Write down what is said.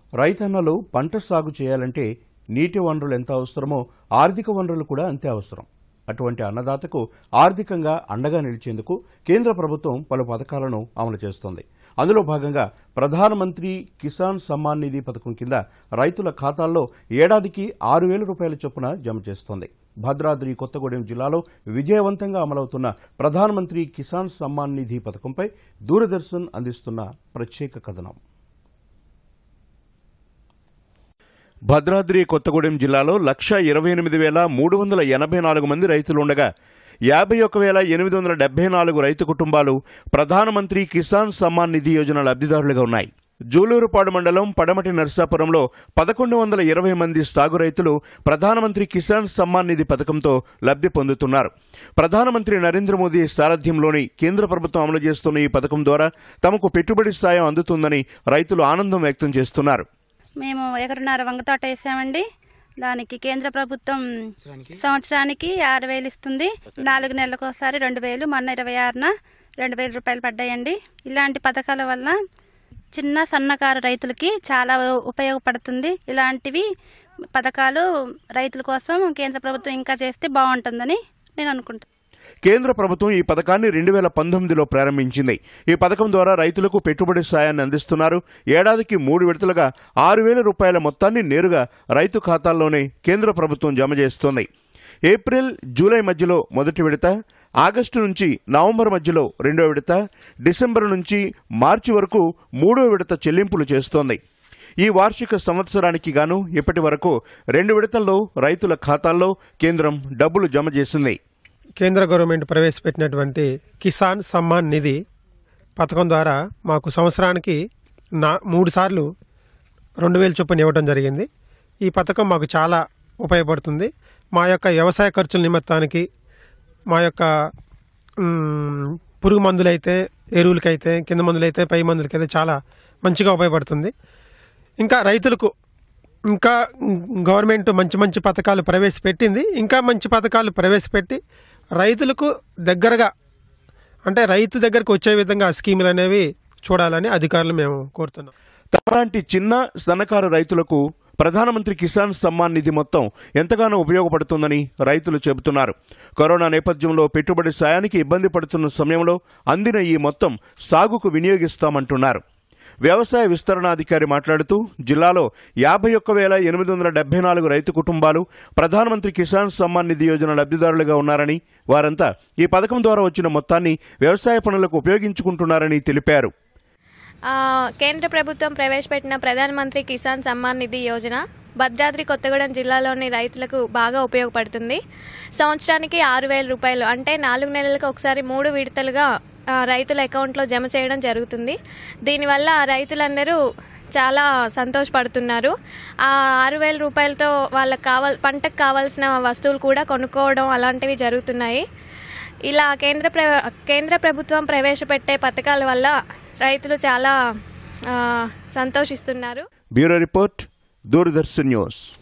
రైతన్నలు పంట సాగు చేయాలంటే నీటి వనరులు ఎంత అవసరమో ఆర్థిక వనరులు కూడా అంతే అవసరం అటువంటి అన్నదాతకు ఆర్థికంగా అండగా నిలిచేందుకు కేంద్ర ప్రభుత్వం పలు పథకాలను అమలు చేస్తోంది అందులో భాగంగా ప్రధానమంత్రి కిసాన్ సమ్మాన్ నిధి పథకం కింద రైతుల ఖాతాల్లో ఏడాదికి ఆరు వేల రూపాయల చొప్పున జమ చేస్తోంది భద్రాద్రి కొత్తగూడెం జిల్లాలో విజయవంతంగా అమలవుతున్న ప్రధానమంత్రి కిసాన్ సమ్మాన్ నిధి పథకంపై దూరదర్శన్ అందిస్తున్న ప్రత్యేక కథనం భద్రాద్రి కొత్తగూడెం జిల్లాలో లక్ష ఇరవై ఎనిమిది వేల మూడు వందల ఎనభై నాలుగు మంది రైతులు ఉండగా యాభై ఒక్క వేల ఎనిమిది వందల డెబ్బై నాలుగు రైతు కుటుంబాలు ప్రధానమంత్రి కిసాన్ సమ్మాన్ నిధి యోజన లబ్ధిదారులుగా ఉన్నాయి జూలూరుపాడు మండలం పడమటి నర్సాపురంలో పదకొండు వందల ఇరవై మంది సాగు రైతులు ప్రధానమంత్రి కిసాన్ సమ్మాన్ నిధి పథకంతో లబ్ధి పొందుతున్నారు ప్రధానమంత్రి నరేంద్ర మోదీ సారథ్యంలోని కేంద్ర ప్రభుత్వం అమలు చేస్తున్న ఈ పథకం ద్వారా తమకు పెట్టుబడి సాయం అందుతుందని రైతులు ఆనందం వ్యక్తం చేస్తున్నారు మేము ఎకరన్నర వంగ తోట వేసామండి దానికి కేంద్ర ప్రభుత్వం సంవత్సరానికి ఆరు వేలు ఇస్తుంది నాలుగు నెలలకు ఒకసారి రెండు వేలు మొన్న ఇరవై ఆరున రెండు వేల రూపాయలు పడ్డాయండి ఇలాంటి పథకాల వల్ల చిన్న సన్నకారు రైతులకి చాలా ఉపయోగపడుతుంది ఇలాంటివి పథకాలు రైతుల కోసం కేంద్ర ప్రభుత్వం ఇంకా చేస్తే బాగుంటుందని నేను అనుకుంటున్నాను కేంద్ర ప్రభుత్వం ఈ పథకాన్ని రెండు వేల పంతొమ్మిదిలో ప్రారంభించింది ఈ పథకం ద్వారా రైతులకు పెట్టుబడి సాయాన్ని అందిస్తున్నారు ఏడాదికి మూడు విడతలుగా ఆరు వేల రూపాయల మొత్తాన్ని నేరుగా రైతు ఖాతాల్లోనే కేంద్ర ప్రభుత్వం జమ చేస్తోంది ఏప్రిల్ జూలై మధ్యలో మొదటి విడత ఆగస్టు నుంచి నవంబర్ మధ్యలో రెండో విడత డిసెంబర్ నుంచి మార్చి వరకు మూడో విడత చెల్లింపులు చేస్తోంది ఈ వార్షిక సంవత్సరానికి గాను ఇప్పటి వరకు రెండు విడతల్లో రైతుల ఖాతాల్లో కేంద్రం డబ్బులు జమ చేసింది కేంద్ర గవర్నమెంట్ ప్రవేశపెట్టినటువంటి కిసాన్ సమ్మాన్ నిధి పథకం ద్వారా మాకు సంవత్సరానికి నా మూడు సార్లు రెండు వేల చొప్పున ఇవ్వడం జరిగింది ఈ పథకం మాకు చాలా ఉపయోగపడుతుంది మా యొక్క వ్యవసాయ ఖర్చుల నిమిత్తానికి మా యొక్క మ్, పురుగు మందులైతే ఎరువులకైతే కింద మందులైతే పై మందులకైతే చాలా మంచిగా ఉపయోగపడుతుంది ఇంకా రైతులకు ఇంకా గవర్నమెంట్ మంచి మంచి పథకాలు ప్రవేశపెట్టింది ఇంకా మంచి పథకాలు ప్రవేశపెట్టి రైతులకు దగ్గరగా అంటే రైతు దగ్గరకు వచ్చే విధంగా ఆ స్కీములు అనేవి చూడాలని అధికారులు మేము కోరుతున్నాం తమలాంటి చిన్న సన్నకారు రైతులకు ప్రధానమంత్రి కిసాన్ సమ్మాన్ నిధి మొత్తం ఎంతగానో ఉపయోగపడుతుందని రైతులు చెబుతున్నారు కరోనా నేపథ్యంలో పెట్టుబడి సాయానికి ఇబ్బంది పడుతున్న సమయంలో అందిన ఈ మొత్తం సాగుకు వినియోగిస్తామంటున్నారు వ్యవసాయ విస్తరణాధికారి మాట్లాడుతూ జిల్లాలో యాభై ఒక్క వేల ఎనిమిది వందల డెబ్బై నాలుగు రైతు కుటుంబాలు ప్రధానమంత్రి కిసాన్ సమ్మాన్ నిధి యోజన లబ్ధిదారులుగా ఉన్నారని వారంతా ఈ పథకం ద్వారా వచ్చిన మొత్తాన్ని వ్యవసాయ పనులకు ఉపయోగించుకుంటున్నారని తెలిపారు ఆ, కేంద్ర ప్రభుత్వం ప్రవేశపెట్టిన ప్రధానమంత్రి కిసాన్ సమ్మాన్ నిధి యోజన భద్రాద్రి కొత్తగూడెం జిల్లాలోని రైతులకు బాగా ఉపయోగపడుతుంది సంవత్సరానికి ఆరు వేల రూపాయలు అంటే నాలుగు నెలలకు ఒకసారి మూడు విడతలుగా ఆ, రైతుల అకౌంట్లో జమ చేయడం జరుగుతుంది దీనివల్ల రైతులందరూ చాలా సంతోషపడుతున్నారు ఆ ఆరు వేల రూపాయలతో వాళ్ళకి కావాల్ పంటకు కావాల్సిన వస్తువులు కూడా కొనుక్కోవడం అలాంటివి జరుగుతున్నాయి ఇలా కేంద్ర ప్ర కేంద్ర ప్రభుత్వం ప్రవేశపెట్టే పథకాల వల్ల రైతులు చాలా ఆ, సంతోషిస్తున్నారు బ్యూరో రిపోర్ట్ దూరదర్శన్ న్యూస్